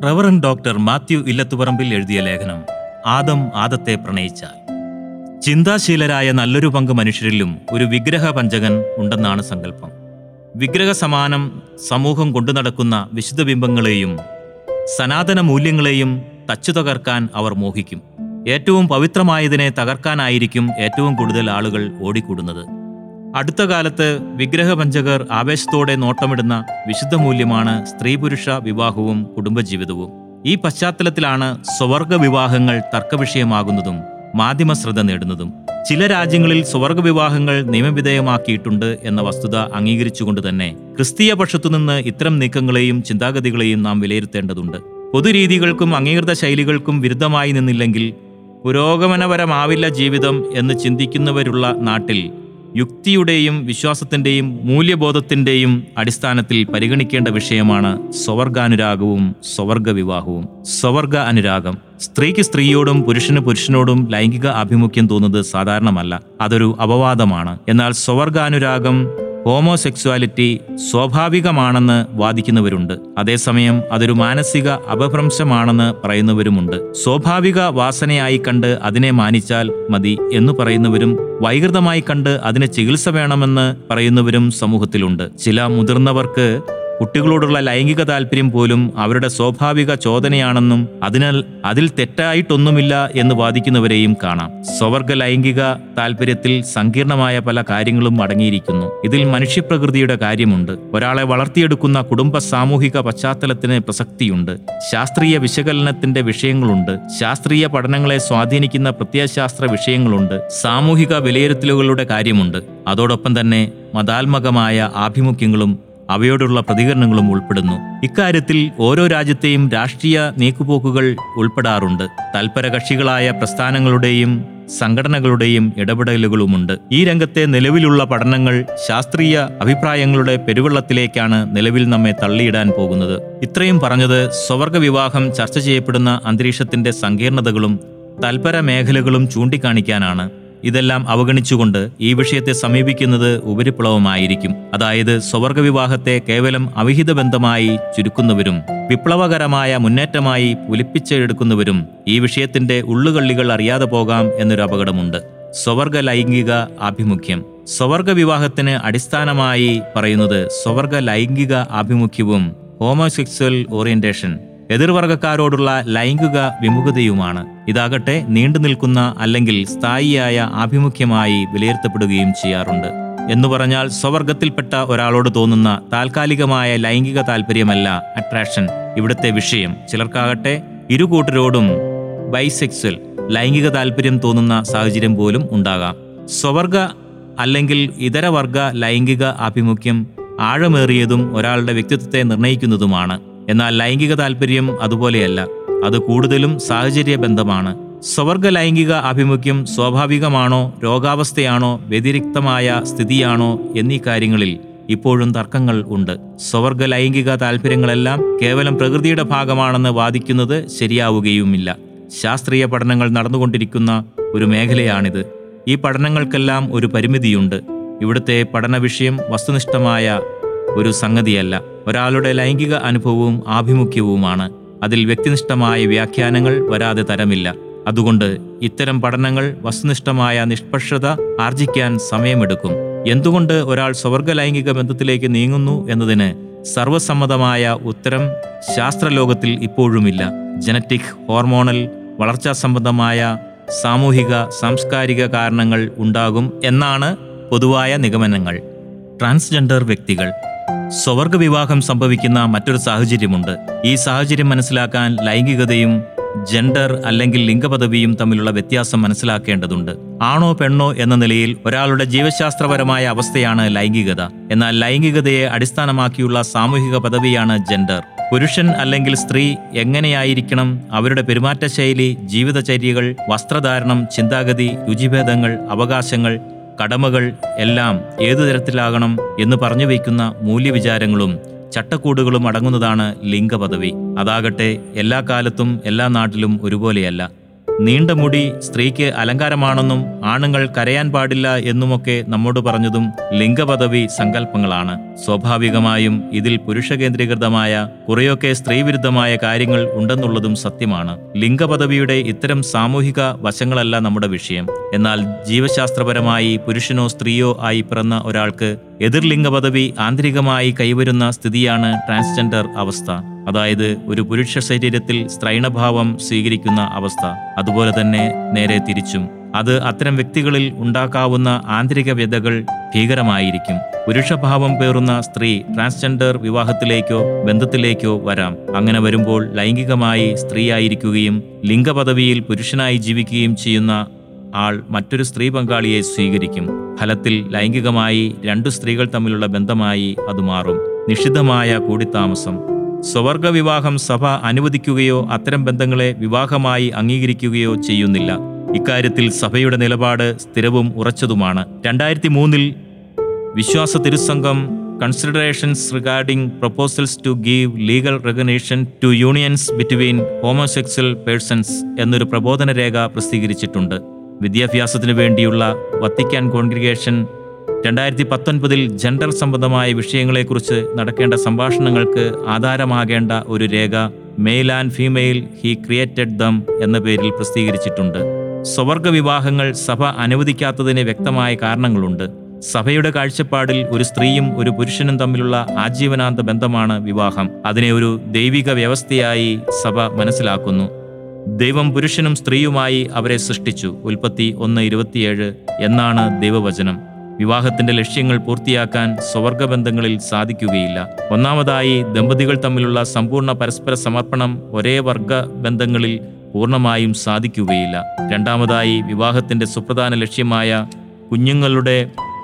reverend doctor Mathew ഇല്ലത്തുപറമ്പിൽ എഴുതിയ ലേഖനം ആദം ആദത്തെ പ്രണയിച്ചാൽ ചിന്താശീലരായ നല്ലൊരു പങ്ക് മനുഷ്യരിലും ഒരു വിഗ്രഹ പഞ്ചകൻ ഉണ്ടെന്നാണ് സങ്കല്പം വിഗ്രഹ സമാനം സമൂഹം കൊണ്ടു നടക്കുന്ന വിശുദ്ധ ബിംബങ്ങളെയും സനാതന മൂല്യങ്ങളെയും തച്ചു തകർക്കാൻ അവർ മോഹിക്കും ഏറ്റവും പവിത്രമായതിനെ തകർക്കാനായിരിക്കും ഏറ്റവും കൂടുതൽ ആളുകൾ ഓടിക്കൂടുന്നത് അടുത്ത കാലത്ത് വിഗ്രഹപഞ്ചകർ ആവേശത്തോടെ നോട്ടമിടുന്ന വിശുദ്ധ മൂല്യമാണ് സ്ത്രീ പുരുഷ വിവാഹവും കുടുംബജീവിതവും ഈ പശ്ചാത്തലത്തിലാണ് സ്വവർഗ വിവാഹങ്ങൾ തർക്കവിഷയമാകുന്നതും മാധ്യമ ശ്രദ്ധ നേടുന്നതും ചില രാജ്യങ്ങളിൽ സ്വവർഗ വിവാഹങ്ങൾ നിയമവിധേയമാക്കിയിട്ടുണ്ട് എന്ന വസ്തുത അംഗീകരിച്ചുകൊണ്ട് തന്നെ ക്രിസ്തീയ പക്ഷത്തുനിന്ന് ഇത്തരം നീക്കങ്ങളെയും ചിന്താഗതികളെയും നാം വിലയിരുത്തേണ്ടതുണ്ട് പൊതുരീതികൾക്കും അംഗീകൃത ശൈലികൾക്കും വിരുദ്ധമായി നിന്നില്ലെങ്കിൽ പുരോഗമനപരമാവില്ല ജീവിതം എന്ന് ചിന്തിക്കുന്നവരുള്ള നാട്ടിൽ യുക്തിയുടെയും വിശ്വാസത്തിന്റെയും മൂല്യബോധത്തിന്റെയും അടിസ്ഥാനത്തിൽ പരിഗണിക്കേണ്ട വിഷയമാണ് സ്വവർഗാനുരാഗവും സ്വവർഗ വിവാഹവും സ്വവർഗ അനുരാഗം സ്ത്രീക്ക് സ്ത്രീയോടും പുരുഷന് പുരുഷനോടും ലൈംഗിക ആഭിമുഖ്യം തോന്നുന്നത് സാധാരണമല്ല അതൊരു അപവാദമാണ് എന്നാൽ സ്വവർഗാനുരാഗം ഹോമോസെക്സ്വാലിറ്റി സ്വാഭാവികമാണെന്ന് വാദിക്കുന്നവരുണ്ട് അതേസമയം അതൊരു മാനസിക അപഭ്രംശമാണെന്ന് പറയുന്നവരുമുണ്ട് സ്വാഭാവിക വാസനയായി കണ്ട് അതിനെ മാനിച്ചാൽ മതി എന്ന് പറയുന്നവരും വൈകൃതമായി കണ്ട് അതിന് ചികിത്സ വേണമെന്ന് പറയുന്നവരും സമൂഹത്തിലുണ്ട് ചില മുതിർന്നവർക്ക് കുട്ടികളോടുള്ള ലൈംഗിക താല്പര്യം പോലും അവരുടെ സ്വാഭാവിക ചോദനയാണെന്നും അതിനാൽ അതിൽ തെറ്റായിട്ടൊന്നുമില്ല എന്ന് വാദിക്കുന്നവരെയും കാണാം സ്വവർഗ ലൈംഗിക താല്പര്യത്തിൽ സങ്കീർണമായ പല കാര്യങ്ങളും അടങ്ങിയിരിക്കുന്നു ഇതിൽ മനുഷ്യപ്രകൃതിയുടെ കാര്യമുണ്ട് ഒരാളെ വളർത്തിയെടുക്കുന്ന കുടുംബ സാമൂഹിക പശ്ചാത്തലത്തിന് പ്രസക്തിയുണ്ട് ശാസ്ത്രീയ വിശകലനത്തിന്റെ വിഷയങ്ങളുണ്ട് ശാസ്ത്രീയ പഠനങ്ങളെ സ്വാധീനിക്കുന്ന പ്രത്യയശാസ്ത്ര വിഷയങ്ങളുണ്ട് സാമൂഹിക വിലയിരുത്തലുകളുടെ കാര്യമുണ്ട് അതോടൊപ്പം തന്നെ മതാത്മകമായ ആഭിമുഖ്യങ്ങളും അവയോടുള്ള പ്രതികരണങ്ങളും ഉൾപ്പെടുന്നു ഇക്കാര്യത്തിൽ ഓരോ രാജ്യത്തെയും രാഷ്ട്രീയ നീക്കുപോക്കുകൾ ഉൾപ്പെടാറുണ്ട് തൽപര കക്ഷികളായ പ്രസ്ഥാനങ്ങളുടെയും സംഘടനകളുടെയും ഇടപെടലുകളുമുണ്ട് ഈ രംഗത്തെ നിലവിലുള്ള പഠനങ്ങൾ ശാസ്ത്രീയ അഭിപ്രായങ്ങളുടെ പെരുവെള്ളത്തിലേക്കാണ് നിലവിൽ നമ്മെ തള്ളിയിടാൻ പോകുന്നത് ഇത്രയും പറഞ്ഞത് സ്വവർഗ വിവാഹം ചർച്ച ചെയ്യപ്പെടുന്ന അന്തരീക്ഷത്തിന്റെ സങ്കീർണതകളും തൽപര മേഖലകളും ചൂണ്ടിക്കാണിക്കാനാണ് ഇതെല്ലാം അവഗണിച്ചുകൊണ്ട് ഈ വിഷയത്തെ സമീപിക്കുന്നത് ഉപരിപ്ലവമായിരിക്കും അതായത് സ്വവർഗ വിവാഹത്തെ കേവലം അവിഹിത ബന്ധമായി ചുരുക്കുന്നവരും വിപ്ലവകരമായ മുന്നേറ്റമായി പുലിപ്പിച്ചെടുക്കുന്നവരും ഈ വിഷയത്തിന്റെ ഉള്ളുകള്ളികൾ അറിയാതെ പോകാം എന്നൊരു അപകടമുണ്ട് സ്വവർഗ ലൈംഗിക ആഭിമുഖ്യം സ്വവർഗ വിവാഹത്തിന് അടിസ്ഥാനമായി പറയുന്നത് സ്വവർഗ ലൈംഗിക ആഭിമുഖ്യവും ഹോമോസെക്സ്വൽ ഓറിയന്റേഷൻ എതിർവർഗക്കാരോടുള്ള ലൈംഗിക വിമുഖതയുമാണ് ഇതാകട്ടെ നീണ്ടു നിൽക്കുന്ന അല്ലെങ്കിൽ സ്ഥായിയായ ആഭിമുഖ്യമായി വിലയിരുത്തപ്പെടുകയും ചെയ്യാറുണ്ട് എന്നു പറഞ്ഞാൽ സ്വവർഗത്തിൽപ്പെട്ട ഒരാളോട് തോന്നുന്ന താൽക്കാലികമായ ലൈംഗിക താല്പര്യമല്ല അട്രാക്ഷൻ ഇവിടുത്തെ വിഷയം ചിലർക്കാകട്ടെ ഇരുകൂട്ടരോടും ബൈസെക്സ്വൽ ലൈംഗിക താല്പര്യം തോന്നുന്ന സാഹചര്യം പോലും ഉണ്ടാകാം സ്വവർഗ അല്ലെങ്കിൽ ഇതര വർഗ ലൈംഗിക ആഭിമുഖ്യം ആഴമേറിയതും ഒരാളുടെ വ്യക്തിത്വത്തെ നിർണ്ണയിക്കുന്നതുമാണ് എന്നാൽ ലൈംഗിക താല്പര്യം അതുപോലെയല്ല അത് കൂടുതലും സാഹചര്യ ബന്ധമാണ് സ്വവർഗ ലൈംഗിക ആഭിമുഖ്യം സ്വാഭാവികമാണോ രോഗാവസ്ഥയാണോ വ്യതിരിക്തമായ സ്ഥിതിയാണോ എന്നീ കാര്യങ്ങളിൽ ഇപ്പോഴും തർക്കങ്ങൾ ഉണ്ട് സ്വവർഗ ലൈംഗിക താല്പര്യങ്ങളെല്ലാം കേവലം പ്രകൃതിയുടെ ഭാഗമാണെന്ന് വാദിക്കുന്നത് ശരിയാവുകയുമില്ല ശാസ്ത്രീയ പഠനങ്ങൾ നടന്നുകൊണ്ടിരിക്കുന്ന ഒരു മേഖലയാണിത് ഈ പഠനങ്ങൾക്കെല്ലാം ഒരു പരിമിതിയുണ്ട് ഇവിടുത്തെ പഠന വിഷയം വസ്തുനിഷ്ഠമായ ഒരു സംഗതിയല്ല ഒരാളുടെ ലൈംഗിക അനുഭവവും ആഭിമുഖ്യവുമാണ് അതിൽ വ്യക്തിനിഷ്ഠമായ വ്യാഖ്യാനങ്ങൾ വരാതെ തരമില്ല അതുകൊണ്ട് ഇത്തരം പഠനങ്ങൾ വസ്തുനിഷ്ഠമായ നിഷ്പക്ഷത ആർജിക്കാൻ സമയമെടുക്കും എന്തുകൊണ്ട് ഒരാൾ സ്വവർഗ ലൈംഗിക ബന്ധത്തിലേക്ക് നീങ്ങുന്നു എന്നതിന് സർവസമ്മതമായ ഉത്തരം ശാസ്ത്രലോകത്തിൽ ഇപ്പോഴുമില്ല ജനറ്റിക് ഹോർമോണൽ വളർച്ചാ സംബന്ധമായ സാമൂഹിക സാംസ്കാരിക കാരണങ്ങൾ ഉണ്ടാകും എന്നാണ് പൊതുവായ നിഗമനങ്ങൾ ട്രാൻസ്ജെൻഡർ വ്യക്തികൾ സ്വവർഗ വിവാഹം സംഭവിക്കുന്ന മറ്റൊരു സാഹചര്യമുണ്ട് ഈ സാഹചര്യം മനസ്സിലാക്കാൻ ലൈംഗികതയും ജെൻഡർ അല്ലെങ്കിൽ ലിംഗപദവിയും തമ്മിലുള്ള വ്യത്യാസം മനസ്സിലാക്കേണ്ടതുണ്ട് ആണോ പെണ്ണോ എന്ന നിലയിൽ ഒരാളുടെ ജീവശാസ്ത്രപരമായ അവസ്ഥയാണ് ലൈംഗികത എന്നാൽ ലൈംഗികതയെ അടിസ്ഥാനമാക്കിയുള്ള സാമൂഹിക പദവിയാണ് ജെൻഡർ പുരുഷൻ അല്ലെങ്കിൽ സ്ത്രീ എങ്ങനെയായിരിക്കണം അവരുടെ പെരുമാറ്റശൈലി ജീവിതചര്യകൾ വസ്ത്രധാരണം ചിന്താഗതി രുചിഭേദങ്ങൾ അവകാശങ്ങൾ കടമകൾ എല്ലാം ഏതു തരത്തിലാകണം എന്ന് പറഞ്ഞു വയ്ക്കുന്ന മൂല്യവിചാരങ്ങളും ചട്ടക്കൂടുകളും അടങ്ങുന്നതാണ് ലിംഗപദവി അതാകട്ടെ എല്ലാ കാലത്തും എല്ലാ നാട്ടിലും ഒരുപോലെയല്ല നീണ്ട മുടി സ്ത്രീക്ക് അലങ്കാരമാണെന്നും ആണുങ്ങൾ കരയാൻ പാടില്ല എന്നുമൊക്കെ നമ്മോട് പറഞ്ഞതും ലിംഗപദവി സങ്കല്പങ്ങളാണ് സ്വാഭാവികമായും ഇതിൽ പുരുഷ കേന്ദ്രീകൃതമായ കുറെയൊക്കെ സ്ത്രീവിരുദ്ധമായ കാര്യങ്ങൾ ഉണ്ടെന്നുള്ളതും സത്യമാണ് ലിംഗപദവിയുടെ ഇത്തരം സാമൂഹിക വശങ്ങളല്ല നമ്മുടെ വിഷയം എന്നാൽ ജീവശാസ്ത്രപരമായി പുരുഷനോ സ്ത്രീയോ ആയി പിറന്ന ഒരാൾക്ക് എതിർലിംഗ പദവി ആന്തരികമായി കൈവരുന്ന സ്ഥിതിയാണ് ട്രാൻസ്ജെൻഡർ അവസ്ഥ അതായത് ഒരു പുരുഷ ശരീരത്തിൽ സ്ത്രൈണഭാവം സ്വീകരിക്കുന്ന അവസ്ഥ അതുപോലെ തന്നെ നേരെ തിരിച്ചും അത് അത്തരം വ്യക്തികളിൽ ഉണ്ടാക്കാവുന്ന ആന്തരിക വ്യതകൾ ഭീകരമായിരിക്കും പുരുഷഭാവം പേറുന്ന സ്ത്രീ ട്രാൻസ്ജെൻഡർ വിവാഹത്തിലേക്കോ ബന്ധത്തിലേക്കോ വരാം അങ്ങനെ വരുമ്പോൾ ലൈംഗികമായി സ്ത്രീയായിരിക്കുകയും ലിംഗപദവിയിൽ പുരുഷനായി ജീവിക്കുകയും ചെയ്യുന്ന ആൾ മറ്റൊരു സ്ത്രീ പങ്കാളിയെ സ്വീകരിക്കും ഫലത്തിൽ ലൈംഗികമായി രണ്ടു സ്ത്രീകൾ തമ്മിലുള്ള ബന്ധമായി അത് മാറും നിഷിദ്ധമായ കൂടിത്താമസം സ്വവർഗ വിവാഹം സഭ അനുവദിക്കുകയോ അത്തരം ബന്ധങ്ങളെ വിവാഹമായി അംഗീകരിക്കുകയോ ചെയ്യുന്നില്ല ഇക്കാര്യത്തിൽ സഭയുടെ നിലപാട് സ്ഥിരവും ഉറച്ചതുമാണ് രണ്ടായിരത്തി മൂന്നിൽ വിശ്വാസ തിരുസംഘം considerations regarding proposals to give legal recognition to unions between homosexual persons എന്നൊരു പ്രബോധന രേഖ പ്രസിദ്ധീകരിച്ചിട്ടുണ്ട് വിദ്യാഭ്യാസത്തിനു വേണ്ടിയുള്ള വത്തിക്കാൻ കോൺഗ്രിഗേഷൻ രണ്ടായിരത്തി പത്തൊൻപതിൽ ജെൻഡർ സംബന്ധമായ വിഷയങ്ങളെക്കുറിച്ച് നടക്കേണ്ട സംഭാഷണങ്ങൾക്ക് ആധാരമാകേണ്ട ഒരു രേഖ male and female he created them എന്ന പേരിൽ പ്രസിദ്ധീകരിച്ചിട്ടുണ്ട് സ്വവർഗ വിവാഹങ്ങൾ സഭ അനുവദിക്കാത്തതിന് വ്യക്തമായ കാരണങ്ങളുണ്ട് സഭയുടെ കാഴ്ചപ്പാടിൽ ഒരു സ്ത്രീയും ഒരു പുരുഷനും തമ്മിലുള്ള ആജീവനാന്ത ബന്ധമാണ് വിവാഹം അതിനെ ഒരു ദൈവിക വ്യവസ്ഥയായി സഭ മനസ്സിലാക്കുന്നു ദൈവം പുരുഷനും സ്ത്രീയുമായി അവരെ സൃഷ്ടിച്ചു ഉൽപ്പത്തി ഒന്ന് ഇരുപത്തിയേഴ് എന്നാണ് ദൈവവചനം വിവാഹത്തിന്റെ ലക്ഷ്യങ്ങൾ പൂർത്തിയാക്കാൻ സ്വവർഗബന്ധങ്ങളിൽ സാധിക്കുകയില്ല ഒന്നാമതായി ദമ്പതികൾ തമ്മിലുള്ള സമ്പൂർണ്ണ പരസ്പര സമർപ്പണം ഒരേ വർഗ ബന്ധങ്ങളിൽ പൂർണ്ണമായും സാധിക്കുകയില്ല രണ്ടാമതായി വിവാഹത്തിന്റെ സുപ്രധാന ലക്ഷ്യമായ കുഞ്ഞുങ്ങളുടെ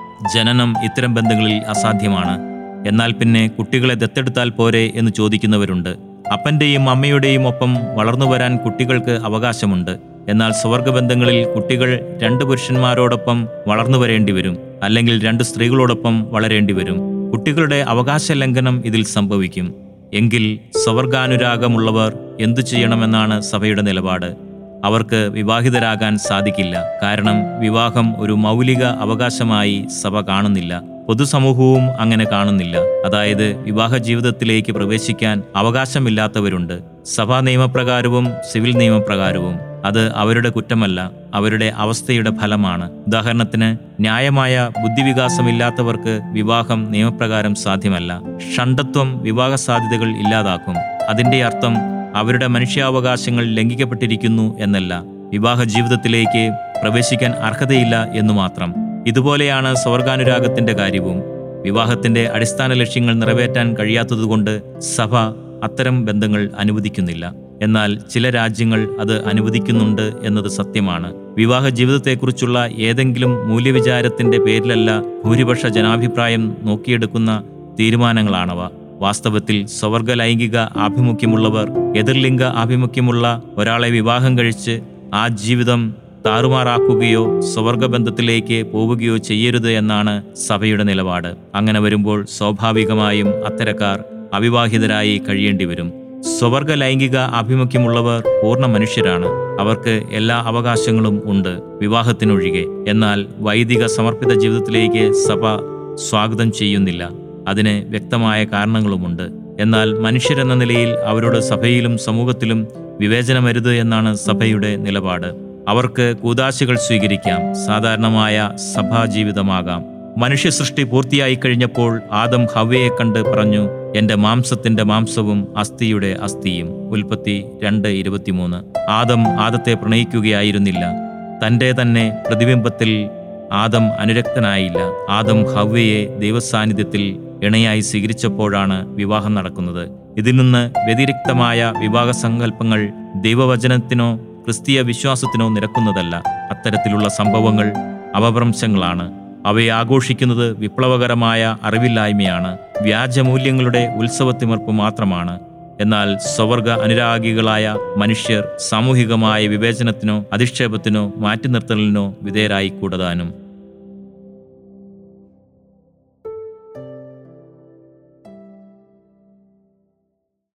ജനനം ഇത്തരം ബന്ധങ്ങളിൽ അസാധ്യമാണ് എന്നാൽ പിന്നെ കുട്ടികളെ ദത്തെടുത്താൽ പോരെ എന്ന് ചോദിക്കുന്നവരുണ്ട് അപ്പന്റെയും അമ്മയുടെയും ഒപ്പം വളർന്നു വരാൻ കുട്ടികൾക്ക് അവകാശമുണ്ട് എന്നാൽ സ്വർഗബന്ധങ്ങളിൽ കുട്ടികൾ രണ്ട് പുരുഷന്മാരോടൊപ്പം വളർന്നു വരേണ്ടി വരും അല്ലെങ്കിൽ രണ്ട് സ്ത്രീകളോടൊപ്പം വളരേണ്ടി വരും കുട്ടികളുടെ അവകാശ ലംഘനം ഇതിൽ സംഭവിക്കും എങ്കിൽ സ്വർഗാനുരാഗമുള്ളവർ എന്തു ചെയ്യണമെന്നാണ് സഭയുടെ നിലപാട് അവർക്ക് വിവാഹിതരാകാൻ സാധിക്കില്ല കാരണം വിവാഹം ഒരു മൗലിക അവകാശമായി സഭ കാണുന്നില്ല പൊതുസമൂഹവും അങ്ങനെ കാണുന്നില്ല അതായത് വിവാഹ ജീവിതത്തിലേക്ക് പ്രവേശിക്കാൻ അവകാശമില്ലാത്തവരുണ്ട് സഭാ നിയമപ്രകാരവും സിവിൽ നിയമപ്രകാരവും അത് അവരുടെ കുറ്റമല്ല അവരുടെ അവസ്ഥയുടെ ഫലമാണ് ഉദാഹരണത്തിന് ന്യായമായ ബുദ്ധിവികാസമില്ലാത്തവർക്ക് വിവാഹം നിയമപ്രകാരം സാധ്യമല്ല ഷണ്ടത്വം വിവാഹ സാധ്യതകൾ ഇല്ലാതാക്കും അതിന്റെ അർത്ഥം അവരുടെ മനുഷ്യാവകാശങ്ങൾ ലംഘിക്കപ്പെട്ടിരിക്കുന്നു എന്നല്ല വിവാഹ ജീവിതത്തിലേക്ക് പ്രവേശിക്കാൻ അർഹതയില്ല എന്നു മാത്രം ഇതുപോലെയാണ് സ്വർഗാനുരാഗത്തിന്റെ കാര്യവും വിവാഹത്തിന്റെ അടിസ്ഥാന ലക്ഷ്യങ്ങൾ നിറവേറ്റാൻ കഴിയാത്തതുകൊണ്ട് സഭ അത്തരം ബന്ധങ്ങൾ അനുവദിക്കുന്നില്ല എന്നാൽ ചില രാജ്യങ്ങൾ അത് അനുവദിക്കുന്നുണ്ട് എന്നത് സത്യമാണ് വിവാഹ ജീവിതത്തെക്കുറിച്ചുള്ള ഏതെങ്കിലും മൂല്യവിചാരത്തിന്റെ പേരിലല്ല ഭൂരിപക്ഷ ജനാഭിപ്രായം നോക്കിയെടുക്കുന്ന തീരുമാനങ്ങളാണവ വാസ്തവത്തിൽ സ്വവർഗ ലൈംഗിക ആഭിമുഖ്യമുള്ളവർ എതിർലിംഗ ആഭിമുഖ്യമുള്ള ഒരാളെ വിവാഹം കഴിച്ച് ആ ജീവിതം താറുമാറാക്കുകയോ സ്വവർഗബന്ധത്തിലേക്ക് പോവുകയോ ചെയ്യരുത് എന്നാണ് സഭയുടെ നിലപാട് അങ്ങനെ വരുമ്പോൾ സ്വാഭാവികമായും അത്തരക്കാർ അവിവാഹിതരായി കഴിയേണ്ടി വരും സ്വവർഗ ലൈംഗിക ആഭിമുഖ്യമുള്ളവർ പൂർണ്ണ മനുഷ്യരാണ് അവർക്ക് എല്ലാ അവകാശങ്ങളും ഉണ്ട് വിവാഹത്തിനൊഴികെ എന്നാൽ വൈദിക സമർപ്പിത ജീവിതത്തിലേക്ക് സഭ സ്വാഗതം ചെയ്യുന്നില്ല അതിന് വ്യക്തമായ കാരണങ്ങളുമുണ്ട് എന്നാൽ മനുഷ്യരെന്ന നിലയിൽ അവരോട് സഭയിലും സമൂഹത്തിലും വിവേചനമരുത് എന്നാണ് സഭയുടെ നിലപാട് അവർക്ക് കൂതാശകൾ സ്വീകരിക്കാം സാധാരണമായ സഭാജീവിതമാകാം മനുഷ്യ സൃഷ്ടി പൂർത്തിയായി കഴിഞ്ഞപ്പോൾ ആദം ഹവ്വയെ കണ്ട് പറഞ്ഞു എന്റെ മാംസത്തിന്റെ മാംസവും അസ്ഥിയുടെ അസ്ഥിയും ഉൽപ്പത്തി രണ്ട് ഇരുപത്തിമൂന്ന് ആദം ആദത്തെ പ്രണയിക്കുകയായിരുന്നില്ല തൻ്റെ തന്നെ പ്രതിബിംബത്തിൽ ആദം അനുരക്തനായില്ല ആദം ഹവ്വയെ ദൈവസാന്നിധ്യത്തിൽ ഇണയായി സ്വീകരിച്ചപ്പോഴാണ് വിവാഹം നടക്കുന്നത് ഇതിൽ നിന്ന് വ്യതിരിക്തമായ വിവാഹ സങ്കല്പങ്ങൾ ദൈവവചനത്തിനോ ക്രിസ്തീയ വിശ്വാസത്തിനോ നിരക്കുന്നതല്ല അത്തരത്തിലുള്ള സംഭവങ്ങൾ അപഭ്രംശങ്ങളാണ് അവയെ ആഘോഷിക്കുന്നത് വിപ്ലവകരമായ അറിവില്ലായ്മയാണ് വ്യാജമൂല്യങ്ങളുടെ ഉത്സവത്തിമർപ്പ് മാത്രമാണ് എന്നാൽ സ്വവർഗ അനുരാഗികളായ മനുഷ്യർ സാമൂഹികമായ വിവേചനത്തിനോ അധിക്ഷേപത്തിനോ മാറ്റി നിർത്തലിനോ വിധേയരായി കൂടതാനും